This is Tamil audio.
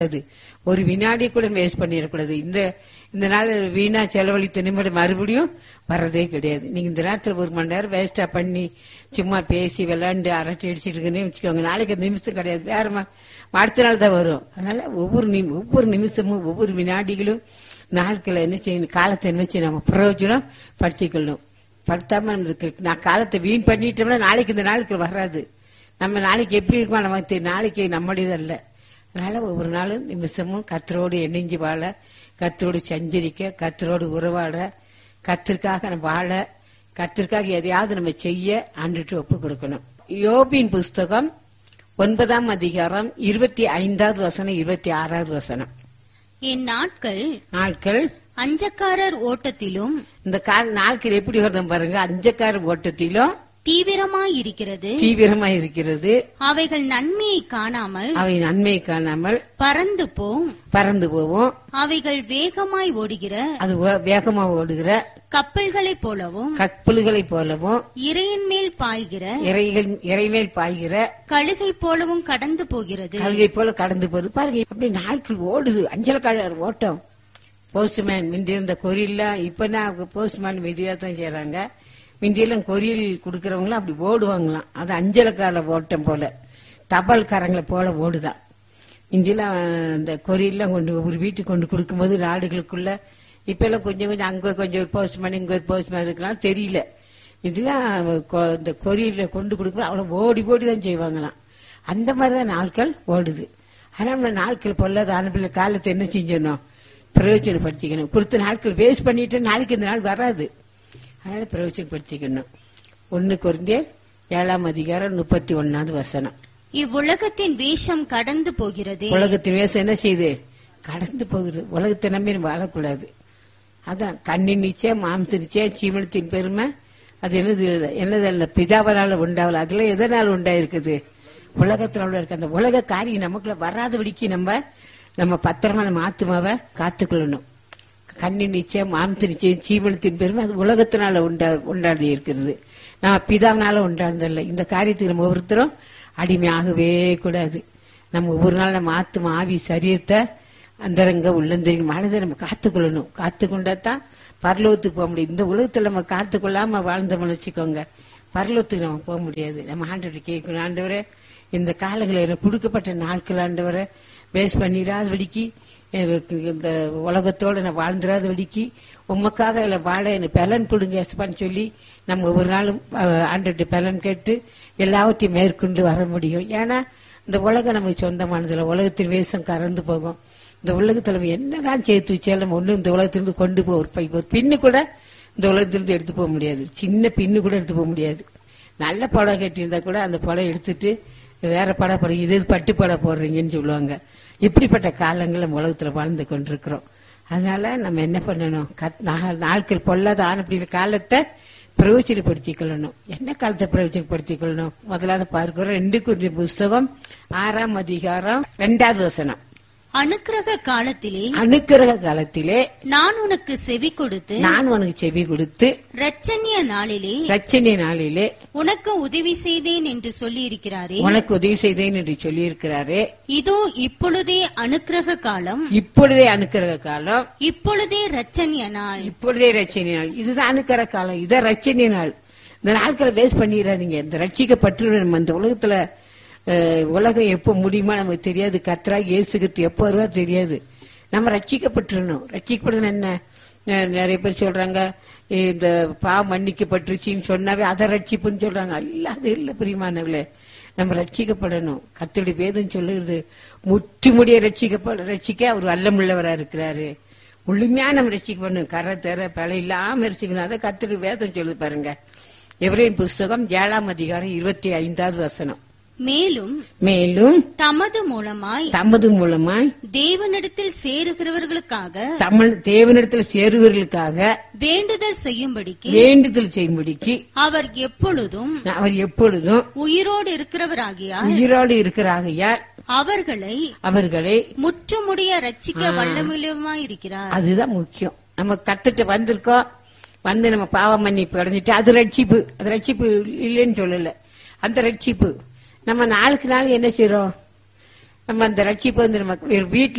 அது ஒரு வினாடி கூட வேஸ்ட் பண்ணிடக்கூடாது இந்த இந்த நாள் வீணா செலவழித்த நிமிடம் மறுபடியும் வர்றதே கிடையாது நீங்க இந்த நேரத்துல ஒரு மணி நேரம் வேஸ்டா பண்ணி சும்மா பேசி விளையாண்டு அரட்டை அடிச்சிட்டு இருக்குன்னு வச்சுக்கோங்க நாளைக்கு அந்த நிமிஷம் கிடையாது வேற ம- அடுத்த நாள் தான் வரும் அதனால ஒவ்வொரு நிமி- ஒவ்வொரு நிமிஷமும் ஒவ்வொரு வினாடிகளும் நாட்களை என்ன செய்யணும் காலத்தை என்ன செய்யணும் நம்ம பிரயோஜனம் படிச்சுக்கணும் படுத்தாம நமக்கு நான் காலத்தை வீண் பண்ணிட்டோம்னா நாளைக்கு இந்த நாளுக்கு வராது நம்ம நாளைக்கு எப்படி இருக்கோம் நமக்கு தெரியும். நாளைக்கு நம்முடையது அல்ல அதனால ஒவ்வொரு நாளும் நிமிஷமும் கத்தரோடு இணைஞ்சு வாழ கத்தரோடு சஞ்சரிக்க கத்தரோடு உறவாட கத்திற்காக நம்ம வாழ கத்திற்காக எதையாவது நம்ம செய்ய ஆண்டுட்டு ஒப்பு கொடுக்கணும் யோபின் புஸ்தகம் ஒன்பதாம் அதிகாரம் இருபத்தி ஐந்தாவது வசனம் இருபத்தி ஆறாவது வசனம் என் நாட்கள் நாட்கள் அஞ்சக்காரர் ஓட்டத்திலும் இந்த கால நாட்கள் எப்படி வருதும் பாருங்க அஞ்சக்கார ஓட்டத்திலும் தீவிரமாயிருக்கிறது தீவிரமா இருக்கிறது அவைகள் நன்மையை காணாமல் அவை நன்மை காணாமல் பறந்து போம் பறந்து போவோம் அவைகள் வேகமாய் ஓடுகிற அது வே- வேகமா ஓடுகிற கப்பல்களைப் போலவும் கப்பல்களைப் போலவும் இறையின் மேல் பாய்கிற இறைகள் இறைமேல் பாய்கிற கழுகை போலவும் கடந்து போகிறது கல்கை போல கடந்து போகுது பாருங்க அப்படி நாட்கள் ஓடுது அஞ்சலக்காரர் ஓட்டம் போஸ்ட்மேன் முந்தி இருந்த கொரியெல்லாம் இப்ப நான் போஸ்ட்மேன் மெதுவா தான் செய்யறாங்க முந்தியெல்லாம் கொரியல் கொடுக்கறவங்களாம் அப்படி ஓடுவாங்களாம் அது அஞ்சலக்கார ஓட்டம் போல தபால்காரங்களை போல ஓடுதான் இந்தியெல்லாம் இந்த கொரியெல்லாம் கொண்டு ஒரு வீட்டுக்கு கொண்டு கொடுக்கும்போது நாடுகளுக்குள்ள இப்ப எல்லாம் கொஞ்சம் கொஞ்சம் அங்க கொஞ்சம் ஒரு போஸ்ட்மேன் இங்க ஒரு போஸ்ட்மேன் இருக்கலாம் தெரியல இதெல்லாம் கொ- இந்த கொரியர்ல கொண்டு கொடுக்கும்போது அவ்வளவு ஓடி ஓடி தான் செய்வாங்களாம் அந்த மாதிரிதான் நாட்கள் ஓடுது ஆனா நம்ம நாட்கள் பொல்லாத அனுப்பில காலத்தை என்ன செஞ்சிடணும் பிரயோஜனப்படுத்திக்கணும் கொடுத்த நாட்கள் வேஸ்ட் பண்ணிட்டு நாளைக்கு இந்த நாள் வராது அதனால பிரயோஜனப்படுத்திக்கணும் ஒன்னு குறைந்தே ஏழாம் அதிகாரம் முப்பத்தி ஒன்னாவது வசனம் இவ்வுலகத்தின் வேஷம் கடந்து போகிறது உலகத்தின் வேசம் என்ன செய்யுது கடந்து போகுது உலகத்தை நம்பி நம்ம வாழக்கூடாது அதான் கண்ணின் நிச்சயம் மாம்ச நிச்சயம் சீமனத்தின் பெருமை அது என்னது என்னது அல்ல பிதாவனால உண்டாவல அதுல எதனால உண்டாயிருக்குது உலகத்துல உள்ள இருக்க அந்த உலக காரியம் நமக்குள்ள வராதபடிக்கு நம்ம நம்ம பத்திரமா நம்ம ஆத்மாவை காத்துக்கொள்ளணும் கண்ணின் நிச்சயம் மாம்ச நிச்சயம் சீவனத்தின் பெருமை அது உலகத்தினால உண்டா உண்டாடி இருக்கிறது நம்ம பிதாவினால உண்டானதல்ல இந்த காரியத்துக்கு நம்ம ஒவ்வொருத்தரும் அடிமையாகவே கூடாது நம்ம ஒவ்வொரு நாள் நம்ம ஆத்மா ஆவி சரீரத்தை அந்தரங்க உள்ளந்தரின் மனதை நம்ம காத்துக்கொள்ளணும் காத்துக்கொண்டாதான் பரலோகத்துக்கு போக முடியும் இந்த உலகத்துல நம்ம காத்துக்கொள்ளாம வாழ்ந்தோம்னு வச்சுக்கோங்க பரலோகத்துக்கு நம்ம போக முடியாது நம்ம ஆண்டவர் கேட்கணும் ஆண்டவரே இந்த காலங்களில் எனக்கு கொடுக்கப்பட்ட நாட்கள் ஆண்டவரை வேஸ்ட் பண்ணிடாதபடிக்கு எனக்கு இந்த உலகத்தோட நான் வாழ்ந்துடாதபடிக்கு உமக்காக இல்ல வாழ எனக்கு பலன் கொடுங்க எஸ்பான்னு சொல்லி நம்ம ஒவ்வொரு நாளும் ஆண்டு பலன் கேட்டு எல்லாவற்றையும் மேற்கொண்டு வர முடியும் ஏன்னா இந்த உலகம் நமக்கு சொந்தமானதுல உலகத்தின் வேஷம் கறந்து போகும் இந்த உலகத்துல நம்ம என்னதான் சேர்த்து வச்சாலும் நம்ம ஒண்ணு இந்த உலகத்திலிருந்து கொண்டு போக ஒரு பை ஒரு பின்னு கூட இந்த உலகத்திலிருந்து எடுத்து போக முடியாது சின்ன பின்னு கூட எடுத்து போக முடியாது நல்ல படம் கட்டியிருந்தா கூட அந்த படம் எடுத்துட்டு வேற படம் போடுறீங்க இது பட்டு படம் போடுறீங்கன்னு சொல்லுவாங்க இப்படிப்பட்ட காலங்கள் நம்ம உலகத்துல வாழ்ந்து கொண்டிருக்கிறோம் அதனால நம்ம என்ன பண்ணணும் கத்- நா- நாட்கள் பொல்லாத ஆனப்படி காலத்தை பிரயோஜனப்படுத்திக் கொள்ளணும் என்ன காலத்தை பிரயோஜனப்படுத்திக் கொள்ளணும் முதலாவது பார்க்கிறோம் ரெண்டு குறிஞ்சி புஸ்தகம் ஆறாம் அதிகாரம் ரெண்டாவது வசனம் அனுக்கிரக காலத்திலே அனுக்கிரக காலத்திலே நான் உனக்கு செவி கொடுத்து நான் உனக்கு செவி கொடுத்து இரட்சணிய நாளிலே ரச்சனை நாளிலே உனக்கு உதவி செய்தேன் என்று சொல்லியிருக்கிறாரே உனக்கு உதவி செய்தேன் என்று சொல்லியிருக்கிறாரே இதோ இப்பொழுதே அனுக்கிரக காலம் இப்பொழுதே அனுக்கிரக காலம் இப்பொழுதே இரட்சணிய நாள் இப்பொழுதே ரட்சணை நாள் இதுதான் அனுக்கிற காலம் இதான் ரட்சணை நாள் இந்த நாட்களை வேஸ்ட் பண்ணிடாதீங்க இந்த ரட்சிக்கப்பட்டு நம்ம இந்த உலகத்துல அஹ், உலகம் எப்போ முடியுமா நமக்கு தெரியாது கத்ரா இயேசுகிட்டு எப்போ வருவா தெரியாது நம்ம ரட்சிக்கப்பட்டுறணும் ரட்சிக்கப்படுறது என்ன அஹ், நிறைய பேர் சொல்றாங்க இந்த பா மன்னிக்கப்பட்டுருச்சின்னு சொன்னாவே அதை ரட்சிப்புன்னு சொல்றாங்க இல்ல அது இல்ல பிரியமானவர்களே நம்ம ரட்சிக்கப்படணும் கத்தடி வேதம் சொல்லுறது முற்றுமுடிய ரட்சிக்கப்பட ரட்சிக்க அவர் வல்லமுள்ளவரா இருக்கிறாரு முழுமையா நம்ம ரசிக்கணும் கரை தர பல இல்லாம ரசிக்கணும் அதை கத்துட்டு வேதம் சொல்லு பாருங்க எவரின் புஸ்தகம் ஏழாம் அதிகாரம் இருபத்தி ஐந்தாவது வசனம் மேலும் மேலும் தமது மூலமாய் தமது மூலமாய் தேவனிடத்தில் சேருகிறவர்களுக்காக தமிழ் தேவனிடத்தில் சேருவர்களுக்காக வேண்டுதல் செய்யும்படிக்கு வேண்டுதல் செய்யும்படிக்கு அவர் எப்பொழுதும் அவர் எப்பொழுதும் உயிரோடு இருக்கிறவராகியால் உயிரோடு இருக்கிறாகையால் அவர்களை அவர்களை முற்றுமுடிய ரட்சிக்க வல்லமில்லமாயிருக்கிறார் அதுதான் முக்கியம் நம்ம கத்துட்டு வந்திருக்கோம் வந்து நம்ம பாவ மன்னிப்பு அடைஞ்சிட்டு அது ரட்சிப்பு அது ரட்சிப்பு இல்லைன்னு சொல்லல அந்த ரட்சிப்பு நம்ம நாளுக்கு நாள் என்ன செய்றோம் நம்ம அந்த ரட்சிப்பு வந்து நமக்கு வீட்டுல